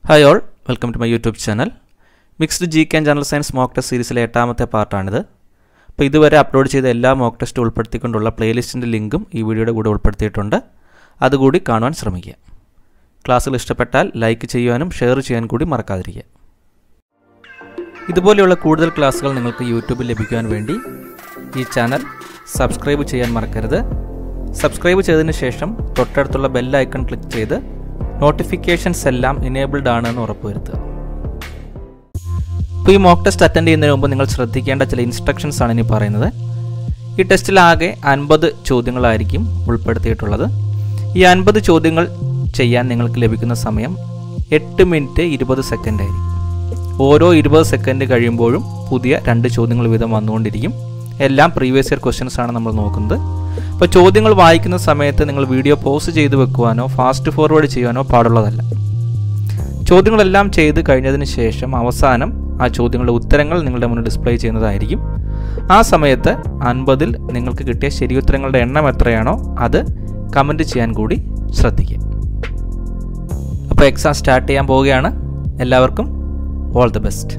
hi all welcome to my YouTube channel mixed G K general science mock test സീരീസിലെ എട്ടാമത്തെ പാർട്ടാണിത് അപ്പോൾ ഇതുവരെ upload ചെയ്ത എല്ലാ മോക്ക് ടെസ്റ്റ് ഉൾപ്പെടുത്തിക്കൊണ്ടുള്ള പ്ലേലിസ്റ്റിൻ്റെ ലിങ്കും ഈ വീഡിയോയുടെ കൂടെ ഉൾപ്പെടുത്തിയിട്ടുണ്ട് അതുകൂടി കാണുവാൻ ശ്രമിക്കുക ക്ലാസ്സുകൾ ഇഷ്ടപ്പെട്ടാൽ ലൈക്ക് ചെയ്യുവാനും ഷെയർ ചെയ്യാൻ കൂടി മറക്കാതിരിക്കുക ഇതുപോലെയുള്ള കൂടുതൽ ക്ലാസ്സുകൾ നിങ്ങൾക്ക് യൂട്യൂബിൽ ലഭിക്കുവാൻ വേണ്ടി ഈ ചാനൽ സബ്സ്ക്രൈബ് ചെയ്യാൻ മറക്കരുത് സബ്സ്ക്രൈബ് ചെയ്തതിന് ശേഷം തൊട്ടടുത്തുള്ള ബെൽ ഐക്കൺ ക്ലിക്ക് ചെയ്ത് നോട്ടിഫിക്കേഷൻസ് എല്ലാം ഇനേബിൾഡ് ആണെന്ന് ഉറപ്പുവരുത്തുക ഇപ്പോൾ ഈ മോക്ക് ടെസ്റ്റ് അറ്റൻഡ് ചെയ്യുന്നതിന് മുമ്പ് നിങ്ങൾ ശ്രദ്ധിക്കേണ്ട ചില ഇൻസ്ട്രക്ഷൻസ് ആണ് ഇനി പറയുന്നത് ഈ ടെസ്റ്റിലാകെ അൻപത് ചോദ്യങ്ങളായിരിക്കും ഉൾപ്പെടുത്തിയിട്ടുള്ളത് ഈ അൻപത് ചോദ്യങ്ങൾ ചെയ്യാൻ നിങ്ങൾക്ക് ലഭിക്കുന്ന സമയം എട്ട് മിനിറ്റ് ഇരുപത് സെക്കൻഡ് ആയിരിക്കും ഓരോ ഇരുപത് സെക്കൻഡ് കഴിയുമ്പോഴും പുതിയ രണ്ട് ചോദ്യങ്ങൾ വീതം വന്നുകൊണ്ടിരിക്കും എല്ലാം പ്രീവിയസ് ഇയർ ക്വസ്റ്റ്യൻസ് ആണ് നമ്മൾ നോക്കുന്നത് അപ്പോൾ ചോദ്യങ്ങൾ വായിക്കുന്ന സമയത്ത് നിങ്ങൾ വീഡിയോ പോസ് ചെയ്ത് വെക്കുവാനോ ഫാസ്റ്റ് ഫോർവേഡ് ചെയ്യാനോ പാടുള്ളതല്ല ചോദ്യങ്ങളെല്ലാം ചെയ്ത് കഴിഞ്ഞതിന് ശേഷം അവസാനം ആ ചോദ്യങ്ങളുടെ ഉത്തരങ്ങൾ നിങ്ങളുടെ മുന്നിൽ ഡിസ്പ്ലേ ചെയ്യുന്നതായിരിക്കും ആ സമയത്ത് അൻപതിൽ നിങ്ങൾക്ക് കിട്ടിയ ശരിയുത്തരങ്ങളുടെ എണ്ണം എത്രയാണോ അത് കമൻറ്റ് ചെയ്യാൻ കൂടി ശ്രദ്ധിക്കുക അപ്പോൾ എക്സാം സ്റ്റാർട്ട് ചെയ്യാൻ പോവുകയാണ് എല്ലാവർക്കും ഓൾ ദി ബെസ്റ്റ്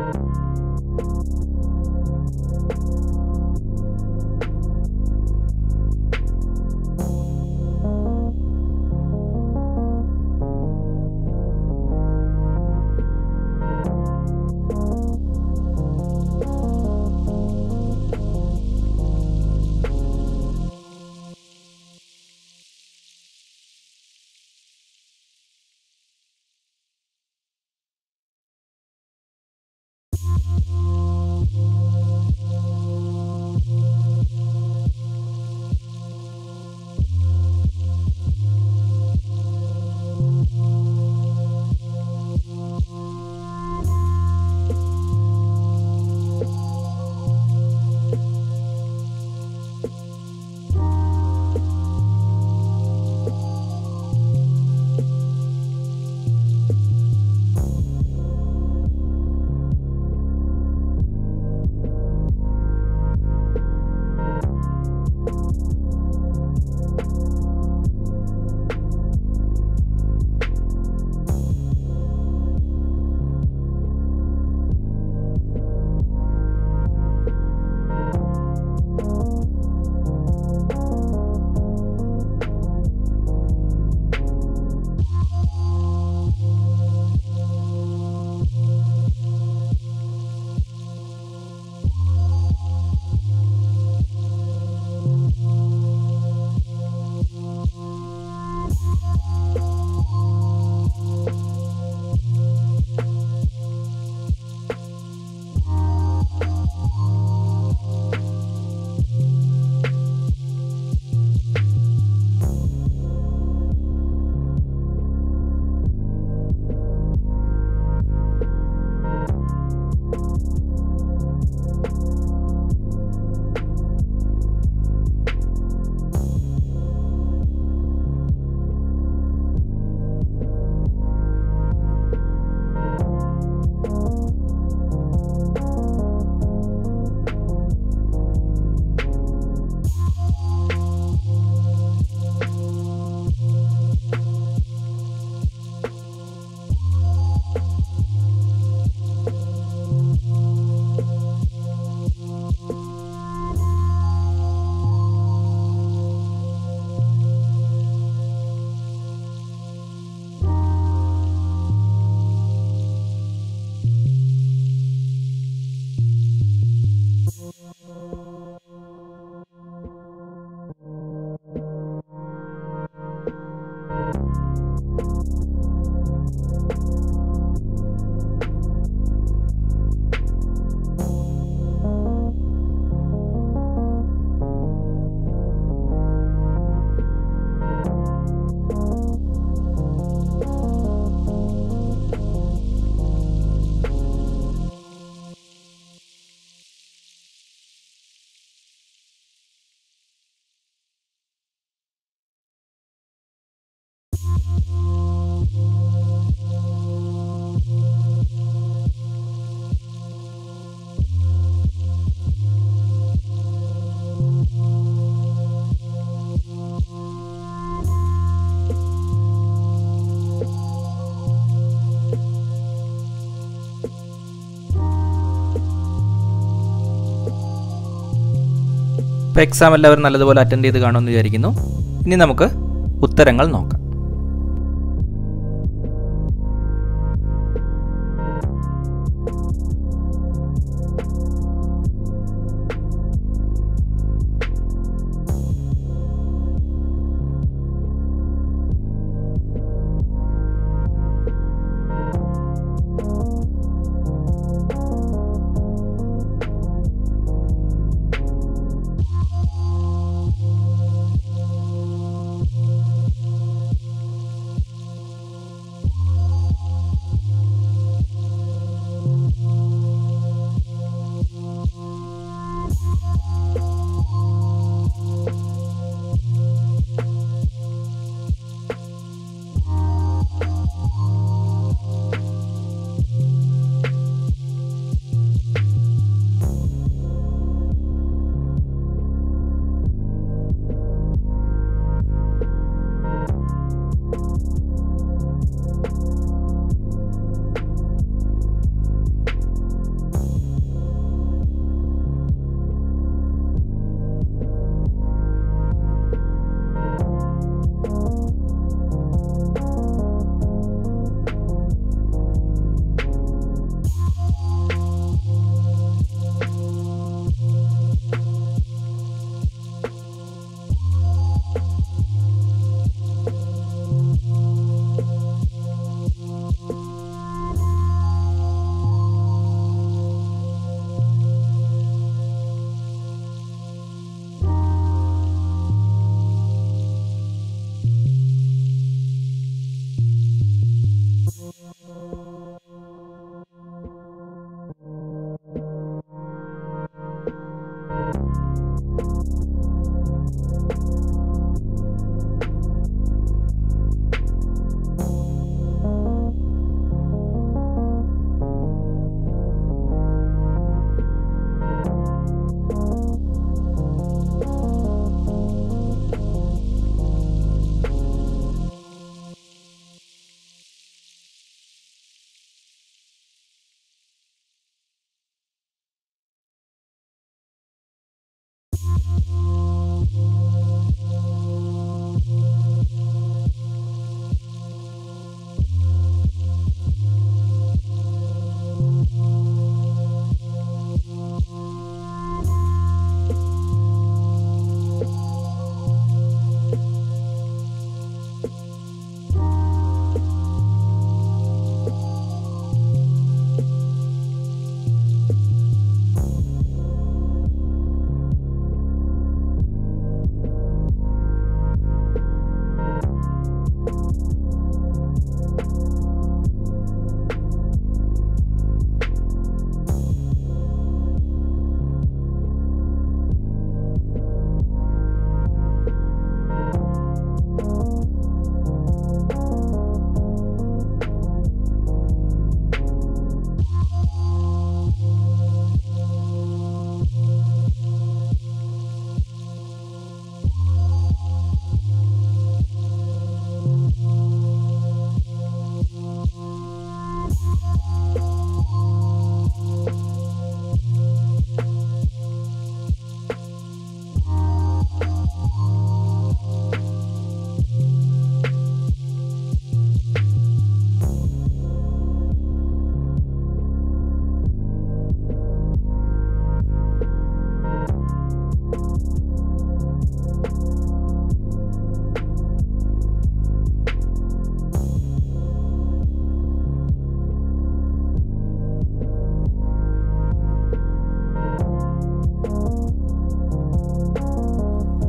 ഇപ്പോൾ എക്സാം എല്ലാവരും നല്ലതുപോലെ അറ്റൻഡ് ചെയ്ത് കാണുമെന്ന് വിചാരിക്കുന്നു ഇനി നമുക്ക് ഉത്തരങ്ങൾ നോക്കാം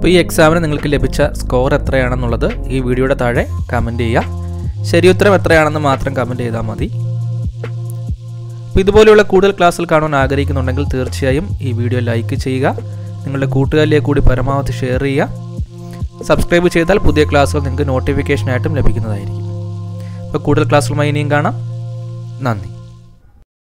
അപ്പോൾ ഈ എക്സാമിന് നിങ്ങൾക്ക് ലഭിച്ച സ്കോർ എത്രയാണെന്നുള്ളത് ഈ വീഡിയോയുടെ താഴെ കമൻറ്റ് ചെയ്യുക ശരിയുത്തരം എത്രയാണെന്ന് മാത്രം കമൻറ്റ് ചെയ്താൽ മതി അപ്പോൾ ഇതുപോലെയുള്ള കൂടുതൽ ക്ലാസ്സിൽ കാണാൻ ആഗ്രഹിക്കുന്നുണ്ടെങ്കിൽ തീർച്ചയായും ഈ വീഡിയോ ലൈക്ക് ചെയ്യുക നിങ്ങളുടെ കൂട്ടുകാരിലേക്ക് കൂടി പരമാവധി ഷെയർ ചെയ്യുക സബ്സ്ക്രൈബ് ചെയ്താൽ പുതിയ ക്ലാസ്സുകൾ നിങ്ങൾക്ക് നോട്ടിഫിക്കേഷനായിട്ടും ലഭിക്കുന്നതായിരിക്കും അപ്പോൾ കൂടുതൽ ക്ലാസ്സുകളുമായി ഇനിയും കാണാം നന്ദി